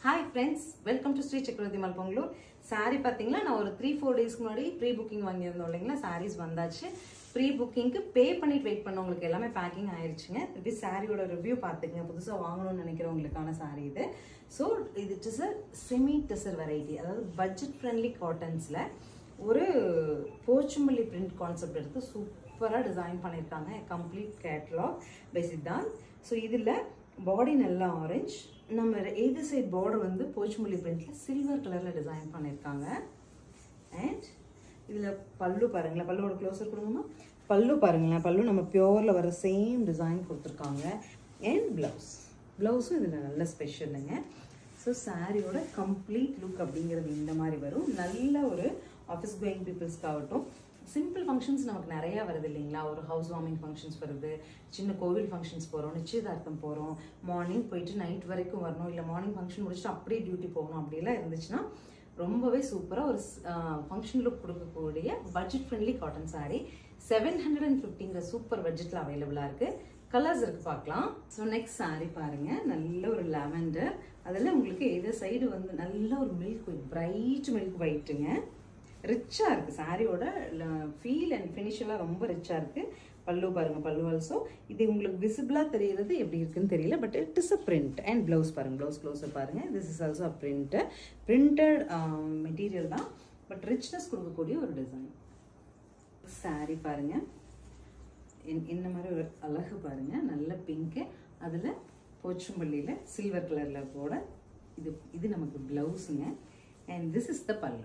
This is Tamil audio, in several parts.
hi friends welcome to Sri Chakravarthy மல்பங்களூர் சாரி பார்த்தீங்களா நான் ஒரு த்ரீ ஃபோர் டேஸ்க்கு முன்னாடி ப்ரீ புக்கிங் வாங்கியிருந்தோம் இல்லைங்களா சாரீஸ் வந்தாச்சு ப்ரீ புக்கிங்க்கு பே பண்ணிட்டு வெயிட் பண்ணவங்களுக்கு எல்லாமே பேக்கிங் ஆயிடுச்சுங்க திருப்பி சாரியோட ரிவ்யூ பார்த்துக்குங்க புதுசாக வாங்கணும்னு நினைக்கிறவங்களுக்கான சாரி இது ஸோ இது it is a semi tussar variety அதாவது பட்ஜெட் ஃப்ரெண்ட்லி காட்டன்ஸில் ஒரு போச்சுமல்லி பிரிண்ட் கான்செப்ட் எடுத்து சூப்பராக டிசைன் பண்ணியிருக்காங்க complete catalog by Siddhanth so இதில் பாடி நல்லா ஆரஞ்ச் நம்ம எய்து சைட் பார்டர் வந்து போச்சுமல்லி பிரிண்ட்ல சில்வர் கலரில் டிசைன் பண்ணியிருக்காங்க அண்ட் இதில் பல்லு பாருங்களேன் பல்லுவோட க்ளோஸர் கொடுங்கம்மா பல்லு பாருங்களேன் பல்லு நம்ம பியோரில் வர சேம் டிசைன் கொடுத்துருக்காங்க அண்ட் ப்ளவுஸ் ப்ளவுஸும் இதில் நல்ல ஸ்பெஷலுங்க ஸோ சாரியோட கம்ப்ளீட் லுக் அப்படிங்கிறது இந்த மாதிரி வரும் நல்ல ஒரு ஆஃபீஸ் கோயிங் பீப்புள்ஸ்க்கு ஆகட்டும் சிம்பிள் ஃபங்க்ஷன்ஸ் நமக்கு நிறைய வருது இல்லைங்களா ஒரு ஹவுஸ் வார்மிங் ஃபங்க்ஷன்ஸ் வருது சின்ன கோவில் ஃபங்க்ஷன்ஸ் போகிறோம் நிச்சயதார்த்தம் போகிறோம் மார்னிங் போயிட்டு நைட் வரைக்கும் வரணும் இல்லை மார்னிங் ஃபங்க்ஷன் முடிச்சுட்டு அப்படியே டியூட்டி போகணும் அப்படிலாம் இருந்துச்சுன்னா ரொம்பவே சூப்பராக ஒரு ஃபங்க்ஷன் லுக் கொடுக்கக்கூடிய budget friendly cotton sari seven hundred and ஃபிஃப்டிங்கிற சூப்பர் பட்ஜெட்டில் அவைலபிளாக இருக்குது கலர்ஸ் இருக்கு பார்க்கலாம் ஸோ நெக்ஸ்ட் சாரீ பாருங்க நல்ல ஒரு லெவண்டர் அதில் உங்களுக்கு எது சைடு வந்து நல்ல ஒரு மில்க் ஒயிட் பிரைட் மில்க் ஒயிட்டுங்க ரிச்சாக இருக்குது சாரியோட ஃபீல் அண்ட் ஃபினிஷ் எல்லாம் ரொம்ப ரிச்சாக இருக்குது பல்லு பாருங்க பல்லு ஆல்சோ இது உங்களுக்கு விசிபிளாக தெரியுறது எப்படி இருக்குன்னு தெரியல but it is a print and blouse பாருங்க ப்ளவுஸ் க்ளோஸர் பாருங்க this is also a print printed material தான் பட் ரிச்னஸ் கொடுக்கக்கூடிய ஒரு டிசைன் சாரி பாருங்க இந்த மாதிரி ஒரு அழகு பாருங்க நல்ல பிங்க்கு அதில் போச்சும்பள்ளியில் சில்வர் கலரில் போட இது இது நமக்கு ப்ளவுஸுங்க and this is the pallu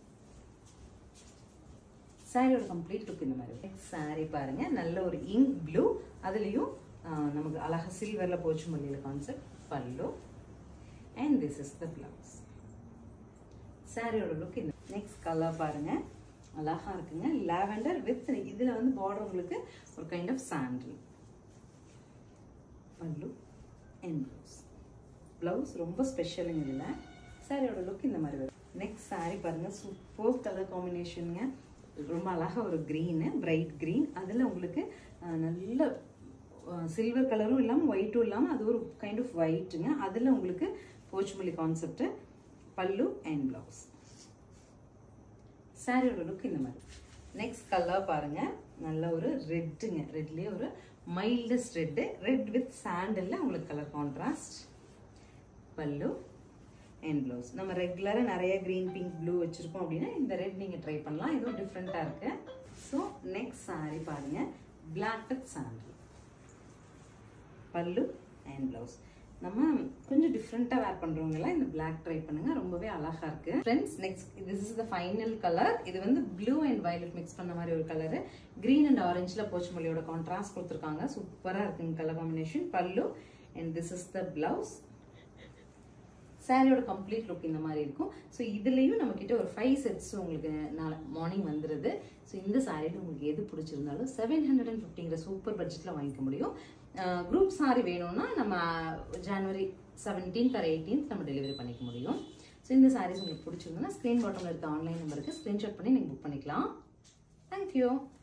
சாரியோட கம்ப்ளீட் லுக் இந்த மாதிரி சாரி பாருங்க நல்ல ஒரு இங்க் ப்ளூ அதுலேயும் நமக்கு அழகா சில்வரில் போச்சு மல்லியில் concept pallu and this is the blouse சாரியோட லுக் இந்த நெக்ஸ்ட் கலர் பாருங்க அழகா இருக்குங்க லாவெண்டர் வித் இதில் வந்து பார்டர் உங்களுக்கு ஒரு கைண்ட் ஆஃப் சாண்டில் பல்லு அண்ட் ப்ளவுஸ் ப்ளவுஸ் ரொம்ப ஸ்பெஷலுங்க இதில் சாரியோட லுக் இந்த மாதிரி வரும் நெக்ஸ்ட் சாரி பாருங்க சூப்பர் கலர் காம்பினேஷனுங்க ரொம்ப அழகாக ஒரு க்ரீனு பிரைட் க்ரீன் அதில் உங்களுக்கு நல்ல சில்வர் கலரும் இல்லாமல் ஒயிட்டும் இல்லாமல் அது ஒரு கைண்ட் ஆஃப் ஒயிட்டுங்க அதில் உங்களுக்கு Pochampally concept pallu and blouse சாரியோட லுக் இந்த மாதிரி நெக்ஸ்ட் கலர் பாருங்க நல்ல ஒரு ரெட்டுங்க ரெட்லேயே ஒரு மைல்டஸ்ட் ரெட்டு ரெட் வித் சாண்டலில் உங்களுக்கு colour contrast pallu and blouse நம்ம ரெகுலராக நிறைய க்ரீன் பிங்க் ப்ளூ வச்சுருக்கோம் அப்படின்னா இந்த ரெட் நீங்கள் ட்ரை பண்ணலாம் இதுவும் டிஃப்ரெண்ட்டாக இருக்கு ஸோ நெக்ஸ்ட் சாரி பாருங்க black with sandal pallu and blouse நம்ம கொஞ்சம் டிஃப்ரெண்ட்டாக வேர் பண்ணுறவங்கலாம் இந்த பிளாக் ட்ரை பண்ணுங்க ரொம்பவே அழகாக இருக்கு friends next this is the final colour இது வந்து ப்ளூ அண்ட் வயலட் மிக்ஸ் பண்ண மாதிரி ஒரு கலரு க்ரீன் அண்ட் ஆரஞ்சில் போச்சுமல்லியோட கான்ட்ராஸ்ட் கொடுத்துருக்காங்க சூப்பராக இருக்குங்க colour combination pallu and this is the blouse சாரியோட கம்ப்ளீட் லுக் இந்த மாதிரி இருக்கும் ஸோ இதுலேயும் நம்மக்கிட்ட ஒரு ஃபைவ் செட்ஸ் உங்களுக்கு நாளை மார்னிங் வந்துடுது ஸோ இந்த சாரியில் உங்களுக்கு எது பிடிச்சிருந்தாலும் செவன் ஹண்ட்ரட் அண்ட் ஃபிஃப்டிங்கிற சூப்பர் பட்ஜெட்டில் வாங்கிக்க முடியும் குரூப் சாரி வேணும்னா நம்ம ஜனவரி செவன்டீன்த் ஆர் எயிட்டீன்த் நம்ம டெலிவரி பண்ணிக்க முடியும் ஸோ இந்த சாரீஸ் உங்களுக்கு பிடிச்சிருந்ததுன்னா ஸ்க்ரீன் பாட்டமில் இருக்க ஆன்லைன் நம்பருக்கு ஸ்க்ரீன்ஷாட் பண்ணி நீங்கள் புக் பண்ணிக்கலாம் தேங்க்யூ